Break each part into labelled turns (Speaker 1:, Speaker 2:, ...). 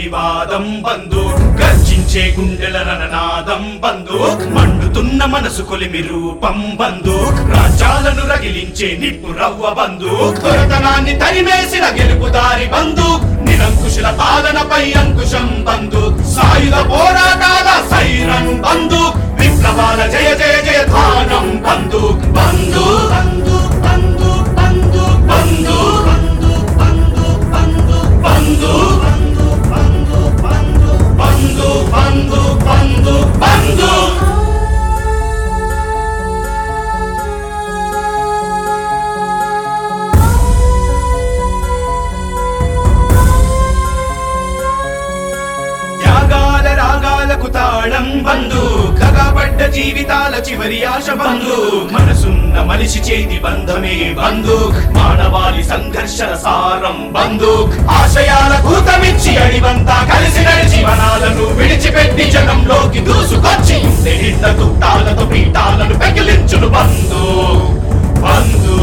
Speaker 1: ప్రతివాదం బంధు గర్జించే గుండెల రణనాదం బంధు మండుతున్న మనసు కొలిమి రూపం బంధు రాజ్యాలను రగిలించే నిప్పు రవ్వ బంధు దొరతనాన్ని తరిమేసిన గెలుపుదారి బంధు నిరంకుశుల పాలనపై అంకుశం బంధు సాయుధ పోరాటాల సైరన్ బంధు విప్లవాల జయ జయ జయ ధానం బంధు బంధు బంధు బంధు బంధు బంధు బంధు బంధు బంధు బంధు బంధు బంధు బంధు బంధు బంధు బంధు త్యాగాల రాగాలకు తాళం బంధు కగబడ్డ జీవితాల చివరి ఆశ బంధు మనసున్న మనిషి చేతి బంధమే బంధు మానవాళి సంఘర్షణ సారం బంధు ఆశయాల కూతమిచ్చి అడివంతా కలిసి నడిచి వనాలను విడిచిపెట్టి జనంలోకి దూసుకొచ్చి నింద తుట్టాలతో పీఠాలను పెకిలించును బంధు బంధు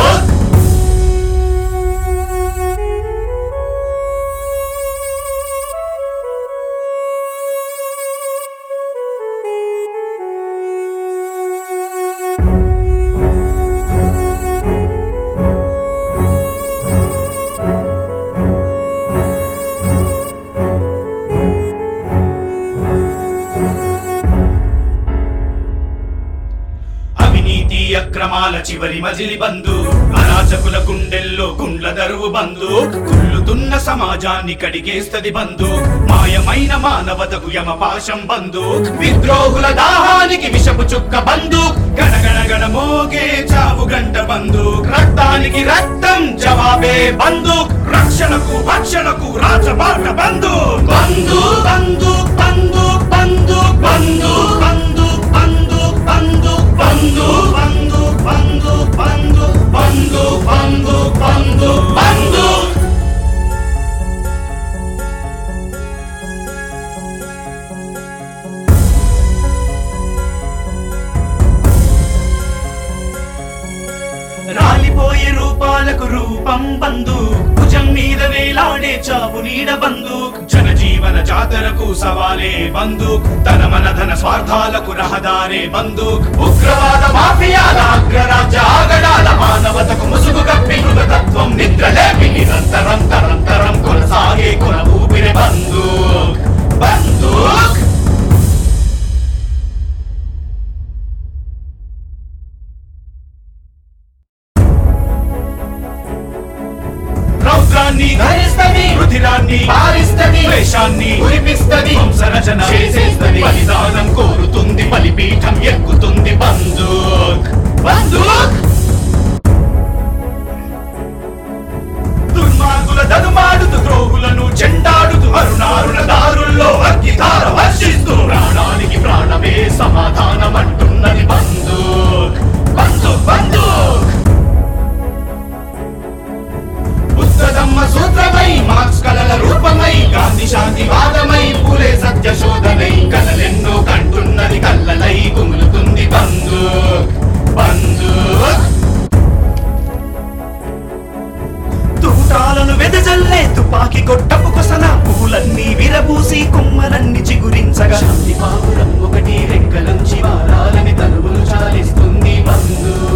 Speaker 1: అవినీతి అక్రమాల చివరి మజిలి బంధు అరాచకుల గుండెల్లో గుండ్ల దరువు బంధు కుళ్ళుతున్న సమాజాన్ని కడిగేస్తది బంధు మాయమైన మానవతకు యమపాశం బంధు విద్రోహుల దాహానికి విషపు చుక్క బంధు గణగణ గణ మోగే చావు గంట బంధు రక్తానికి రక్తం జవాబే బంధు రక్షణకు భక్షణకు రాచబాట బంధు బంధు బంధు బంధు బంధు బంధు బంధు బంధు బంధు బంధు బంధు బంధు బంధు బంధు బంధు బంధు బంధు రాలిపోయే రూపాలకు రూపం బంధు భుజం మీద వేలాడే చావు నీడ బంధు జనజీవన జాతరకు సవాలే బంధు తన మన ధన స్వార్థాలకు రహదారే బంధు ఉగ్రవాద మాఫియాల అగ్రరాజ్య ఆగడాల మానవతకు ముసుగు కప్పి మృగతత్వం నిద్రలేపి నిరంతరం తరంతరం కొనసాగే కొన ఊపిరి బంధు బంధు రౌద్రాన్ని ధరిస్తది రుధిరాన్ని పారిస్తది ద్వేషాన్ని కురిపిస్తది వంశరచన చేసేస్తది బలిదానం కోరుతుంది బలిపీఠం ఎక్కుతుంది బందూక్ బందూక్ దుర్మార్గుల దనుమాడుతూ ద్రోహులను చెండాడుతూ అరుణారుణ దారుల్లో అగ్గిధార వర్షిస్తూ ప్రాణానికి ప్రాణమే సమాధానం అంటున్నది బందూక్ బందూక్ బందూక్ బుద్ధధమ్మ సూత్రమై మార్క్స్ కలల రూపమై గాంధీ శాంతివాదమై పూలే సత్య శోధనై కలలెన్నో కంటున్నది కల్లలై కుములుతుంది బందూక్ బందూక్ తూటాలను వెదజల్లే తుపాకి కొట్టపు కొసన పూలన్నీ విరబూసి కొమ్మలన్నీ చిగురించగా శాంతి పావురం ఒకటి రెక్కలంచి వారాలని తలుపులు చాలిస్తుంది బంధు